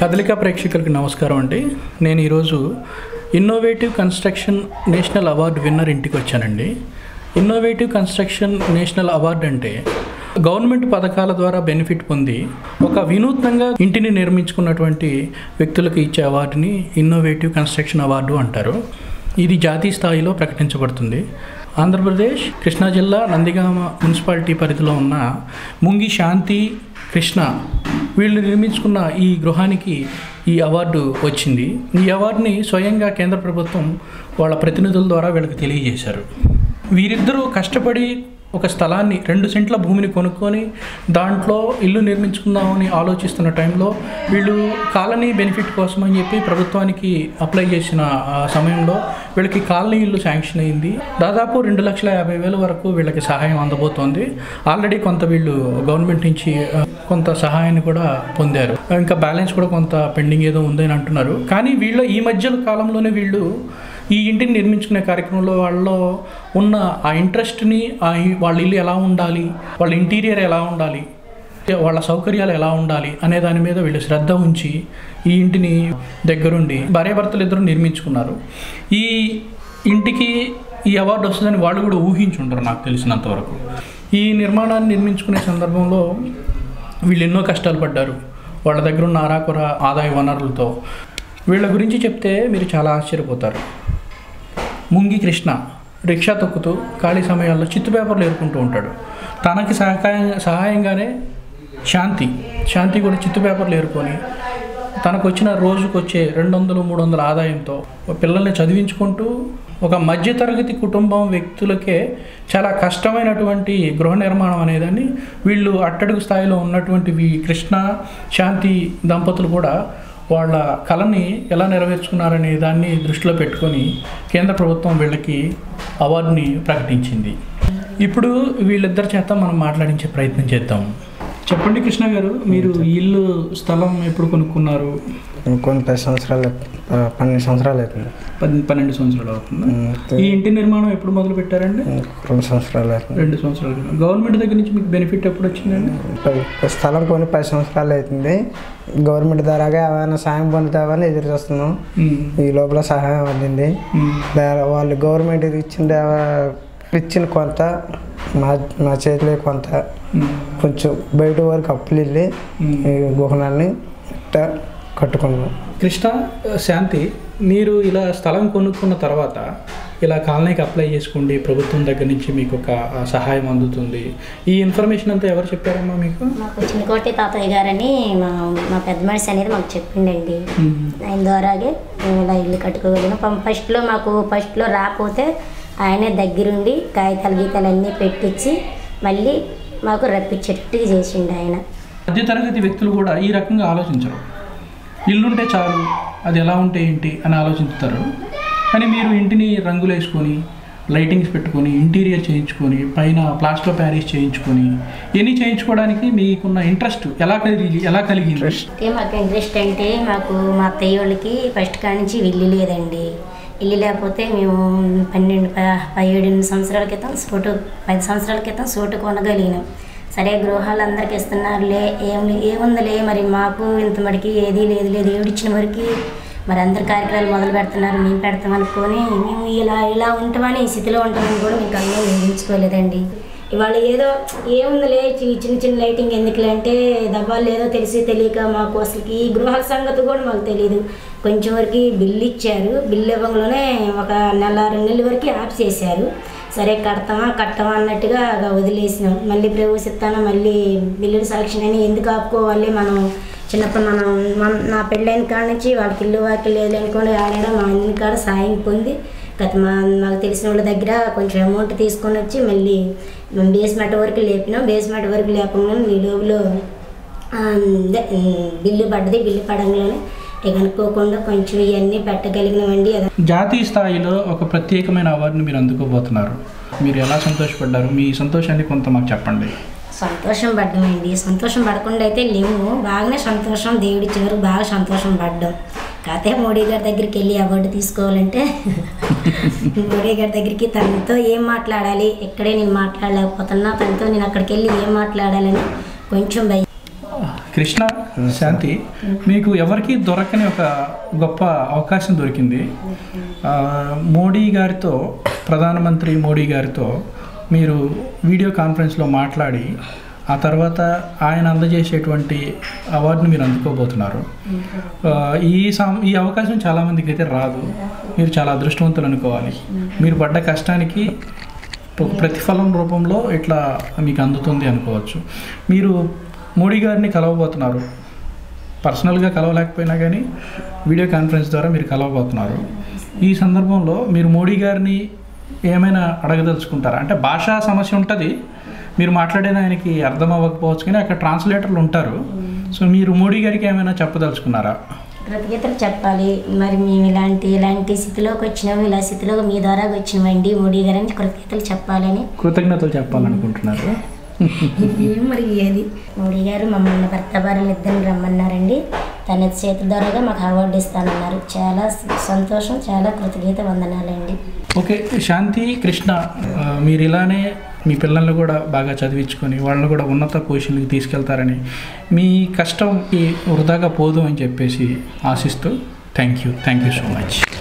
కదలిక ప్రేక్షకులకి నమస్కారం అండి నేను ఈరోజు innovative construction national award winner ఇంటికి వచ్చానండి ఇన్నోవేటివ్ కన్స్ట్రక్షన్ నేషనల్ అవార్డు అంటే గవర్నమెంట్ పథకాల ద్వారా బెనిఫిట్ పొంది ఒక వినూత్నంగా ఇంటిని నిర్మించుకున్నటువంటి వ్యక్తులకు ఇచ్చే అవార్డుని ఇన్నోవేటివ్ కన్స్ట్రక్షన్ అవార్డు అంటారు ఇది జాతీయ స్థాయిలో ప్రకటించబడుతుంది ఆంధ్రప్రదేశ్ కృష్ణా జిల్లా నందిగామ మున్సిపాలిటీ పరిధిలో ఉన్న ముంగి శాంతి కృష్ణ వీళ్ళు నిర్మించుకున్న ఈ గృహానికి ఈ అవార్డు వచ్చింది ఈ అవార్డుని స్వయంగా కేంద్ర ప్రభుత్వం వాళ్ళ ప్రతినిధుల ద్వారా వీళ్ళకి తెలియజేశారు వీరిద్దరూ కష్టపడి ఒక స్థలాన్ని రెండు సెంట్ల భూమిని కొనుక్కొని దాంట్లో ఇల్లు నిర్మించుకుందామని ఆలోచిస్తున్న టైంలో వీళ్ళు కాలనీ బెనిఫిట్ కోసం అని చెప్పి ప్రభుత్వానికి అప్లై చేసిన ఆ సమయంలో వీళ్ళకి కాలనీ ఇల్లు శాంక్షన్ అయింది దాదాపు రెండు లక్షల యాభై వేల వరకు వీళ్ళకి సహాయం అందబోతోంది ఆల్రెడీ కొంత వీళ్ళు గవర్నమెంట్ నుంచి ఆ, కొంత సహాయాన్ని కూడా పొందారు ఇంకా బ్యాలెన్స్ కూడా కొంత పెండింగ్ ఏదో ఉందని అంటున్నారు కానీ వీళ్ళ ఈ మధ్య కాలంలోనే వీళ్ళు ఈ ఇంటిని నిర్మించుకునే కార్యక్రమంలో వాళ్ళలో ఉన్న ఆ ఇంట్రెస్ట్ని ఆ ఇ- వాళ్ళ ఇల్లు ఎలా ఉండాలి వాళ్ళ ఇంటీరియర్ ఎలా ఉండాలి వాళ్ళ సౌకర్యాలు ఎలా ఉండాలి అనే దాని మీద వీళ్ళు శ్రద్ధ ఉంచి ఈ ఇంటిని దగ్గరుండి భార్యాభర్తలు ఇద్దరు నిర్మించుకున్నారు ఈ ఇంటికి ఈ అవార్డు వస్తుందని వాళ్ళు కూడా ఊహించుంటారు నాకు తెలిసినంత వరకు ఈ నిర్మాణాన్ని నిర్మించుకునే సందర్భంలో వీళ్ళు ఎన్నో కష్టాలు పడ్డారు వాళ్ళ దగ్గర ఉన్న అరాకొర ఆదాయ వనరులతో వీళ్ళ గురించి చెప్తే మీరు చాలా ఆశ్చర్యపోతారు ముంగి కృష్ణ రిక్షా తొక్కుతూ ఖాళీ సమయాల్లో చిత్తు పేపర్లు ఏరుకుంటూ ఉంటాడు తనకి సహాయం సహాయంగానే శాంతి శాంతి కూడా చిత్తు పేపర్లు ఏరుకొని తనకు వచ్చిన రోజుకు వచ్చే రెండు వందలు మూడు వందల ఆదాయంతో పిల్లల్ని చదివించుకుంటూ ఒక మధ్యతరగతి కుటుంబం వ్యక్తులకే చాలా కష్టమైనటువంటి గృహ నిర్మాణం అనేదాన్ని వీళ్ళు అట్టడుగు స్థాయిలో ఉన్నటువంటి వీ- కృష్ణ శాంతి దంపతులు కూడా వాళ్ళ కళని ఎలా నెరవేర్చుకున్నారనే దాన్ని దృష్టిలో పెట్టుకొని కేంద్ర ప్రభుత్వం వీళ్ళకి అవార్డుని ప్రకటించింది ఇప్పుడు వీళ్ళిద్దరి చేత మనం మాట్లాడించే ప్రయత్నం చేద్దాం చెప్పండి కృష్ణ గారు మీరు ఈ ఇల్లు స్థలం ఎప్పుడు కొనుక్కున్నారు కొన్ని పది సంవత్సరాలు ఆ, పన్నెండు సంవత్సరాలు అవుతుంది పది పన్నెండు సంవత్సరాలు అవుతుంది ఉమ్, ఈ ఇంటి నిర్మాణం ఎప్పుడు మొదలు పెట్టారండి రెండు సంవత్సరాలు అవుతుంది రెండు సంవత్సరాలు క్రితం. గవర్నమెంట్ దగ్గర నుంచి మీకు బెనిఫిట్ ఎప్పుడు వచ్చిందండి పది- స్థలం కొని పది సంవత్సరాలు అవుతుంది గవర్నమెంట్ ద్వారాగా ఏమైనా సాయం పొందుతామని ఎదురు చూస్తున్నాం ఉమ్, ఈ లోపల సహాయం అందింది ఉమ్, దా- వాళ్ళు గవర్నమెంట్ ఇచ్చిన ఇచ్చిన కొంత మా మా చేతిలో కొంత ఉమ్, కొంచెం బయట వరకు అప్పులు వెళ్ళి ఉమ్. ఈ గుహనాన్ని ఇట్టా కట్టుకున్నాం కృష్ణ శాంతి మీరు ఇలా స్థలం కొనుక్కున్న తర్వాత ఇలా కాలనీకి అప్లై చేసుకోండి ప్రభుత్వం దగ్గర నుంచి మీకు ఒక ఆ, సహాయం అందుతుంది ఈ ఇన్ఫర్మేషన్ అంతా ఎవరు చెప్పారమ్మా మీకు మాకు చిన్నకోటి తాతయ్య గారని మా మా పెద్ద మనిషి అనేది మాకు చెప్పిండండి ఉమ్, ఆయన ద్వారాగే మేము ఇలా ఇల్లు కట్టుకోగలిగినాం పాపం ఫస్ట్లో మాకు ఫస్ట్లో రాకపోతే ఆయనే దగ్గరుండి కాగితాలు గీతాలు అన్నీ పెట్టించి మళ్ళీ మాకు రప్పించేటట్టుగా చేసిండు ఆయన మధ్యతరగతి వ్యక్తులు కూడా ఈ రకంగా ఆలోచించరు ఇల్లుంటే చాలు అది ఎలా ఉంటే ఏంటి అని ఆలోచిస్తారు కానీ మీరు ఇంటిని రంగులు వేసుకొని లైటింగ్స్ పెట్టుకొని ఇంటీరియర్ చేయించుకొని పైన ప్లాస్టర్ ప్యారిస్ చేయించుకొని ఇవన్నీ చేయించుకోవడానికి మీకున్న ఇంట్రెస్ట్ ఎలా కలిగి ఎలా కలిగింది అంటే మాకు ఇంట్రెస్ట్ అంటే మాకు మా అత్తయ్య వాళ్ళకి ఫస్ట్ కాడి నుంచి ఇల్లు లేదండి ఇల్లు లేకపోతే మేము పన్నెండు ప- పదిహేడు ఎనిమిది సంవత్సరాల క్రితం సోటు పది సంవత్సరాల క్రితం సోటు కొనగలిగినాం సరే గృహాలు అందరికి ఇస్తున్నారులే ఏం ఏముందిలే మరి మాకు ఇంత మడికి ఏది లేదు లేదు ఏడిచ్చిన వరకు మరి అందరు కార్యక్రమాలు మొదలు పెడుతున్నారు మేము పెడతాం అనుకొని మేము ఇలా ఇలా ఉంటామని ఈ స్థితిలో ఉంటామని కూడా మేము కళ్ళు ఊహించుకోలేదండి ఇవాళ ఏదో ఏముందిలే చి- చిన్న చిన్న లైటింగ్ ఎందుకులే అంటే దబ్బాలు ఏదో తెలిసి తెలియక మాకు అసలుకి ఈ గృహాల సంగతి కూడా మాకు తెలియదు కొంచెం వరకు బిల్లు ఇచ్చారు బిల్లు ఇవ్వడంలోనే ఒక నెల రెండు నెలల వరకు ఆఫ్ చేశారు సరే కడతామా కట్టమా అన్నట్టుగా ఇక వదిలేసినాం మళ్ళీ ప్రవేశిస్తాను మళ్ళీ బిల్లుడు సెలక్షన్ అని ఎందుకు ఆపుకోవాలి మనం చిన్నప్పుడు మనం మన నా పెళ్ళైన కాడ నుంచి వాళ్ళకి ఇల్లు వాకి లేదు అనుకోండి ఆడాడ మా అన్ని కాడ సాయం పొంది గత మా మాకు తెలిసిన వాళ్ళ దగ్గర కొంచెం అమౌంట్ తీసుకొని వచ్చి మళ్ళీ మేము బేస్మెంట్ వరకు లేపినాం బేస్మెంట్ వరకు లేకుండా ఈ లోపల ఆ, ఇదే, ఉమ్, బిల్లు పడ్డది బిల్లు పడంగానే ఇక అనుకోకుండా కొంచెం ఇవన్నీ పెట్టగలిగినామండి అది జాతీయ స్థాయిలో ఒక ప్రత్యేకమైన అవార్డుని మీరు అందుకోబోతున్నారు మీరు ఎలా సంతోషపడ్డారు మీ సంతోషాన్ని కొంత మాకు చెప్పండి సంతోషం పడ్డామండి సంతోషం పడకుండా అయితే లేవు బాగానే సంతోషం దేవుడి చివరికి బాగా సంతోషం పడ్డాం కాకపోతే మోడీ గారి దగ్గరికి వెళ్ళి అవార్డు తీసుకోవాలంటే మోడీ గారి దగ్గరికి తనతో ఏం మాట్లాడాలి ఇక్కడే నేను మాట్లాడలేకపోతున్నా తనతో నేను అక్కడికి వెళ్ళి ఏం మాట్లాడాలని కొంచెం భయం కృష్ణ శాంతి మీకు ఎవరికి దొరకని ఒక గొప్ప అవకాశం దొరికింది ఆ, మోడీ గారితో ప్రధానమంత్రి మోడీ గారితో మీరు వీడియో కాన్ఫరెన్స్లో మాట్లాడి ఆ తర్వాత ఆయన అందజేసేటువంటి అవార్డుని మీరు అందుకోబోతున్నారు ఆ, ఈ సం ఈ అవకాశం చాలామందికి అయితే రాదు మీరు చాలా అదృష్టవంతులు అనుకోవాలి మీరు పడ్డ కష్టానికి ఒక ప్రతిఫలం రూపంలో ఇట్లా మీకు అందుతుంది అనుకోవచ్చు మీరు మోడీ గారిని కలవబోతున్నారు పర్సనల్గా కలవలేకపోయినా కానీ వీడియో కాన్ఫరెన్స్ ద్వారా మీరు కలవబోతున్నారు ఈ సందర్భంలో మీరు మోడీ గారిని ఏమైనా అడగదలుచుకుంటారా అంటే భాషా సమస్య ఉంటుంది మీరు మాట్లాడేది ఆయనకి అర్థం అవ్వకపోవచ్చు కానీ అక్కడ ట్రాన్స్లేటర్లు ఉంటారు సో మీరు మోడీ గారికి ఏమైనా చెప్పదలుచుకున్నారా కృతజ్ఞతలు చెప్పాలి మరి మేము ఇలాంటి ఇలాంటి స్థితిలోకి వచ్చినాము ఇలా స్థితిలో మీ ద్వారా వచ్చినామండి మోడీ గారని కృతజ్ఞతలు చెప్పాలని కృతజ్ఞతలు చెప్పాలనుకుంటున్నారు ఏం మరి ఏది మోడీ గారు మమ్మల్ని భర్త భార్యలు ఇద్దరిని రమ్మన్నారండి తన చేతుల ద్వారాగా మాకు అవార్డు ఇస్తానన్నారు చాలా సంతోషం చాలా కృతజ్ఞత వందనాలండి ఓకే శాంతి కృష్ణ ఆ, మీరు ఇలానే మీ పిల్లల్ని కూడా బాగా చదివించుకొని వాళ్ళని కూడా ఉన్నత పొజిషన్కి తీసుకెళ్తారని మీ కష్టం ఈ వృధాగా పోదు అని చెప్పేసి ఆశిస్తూ thank you thank you so much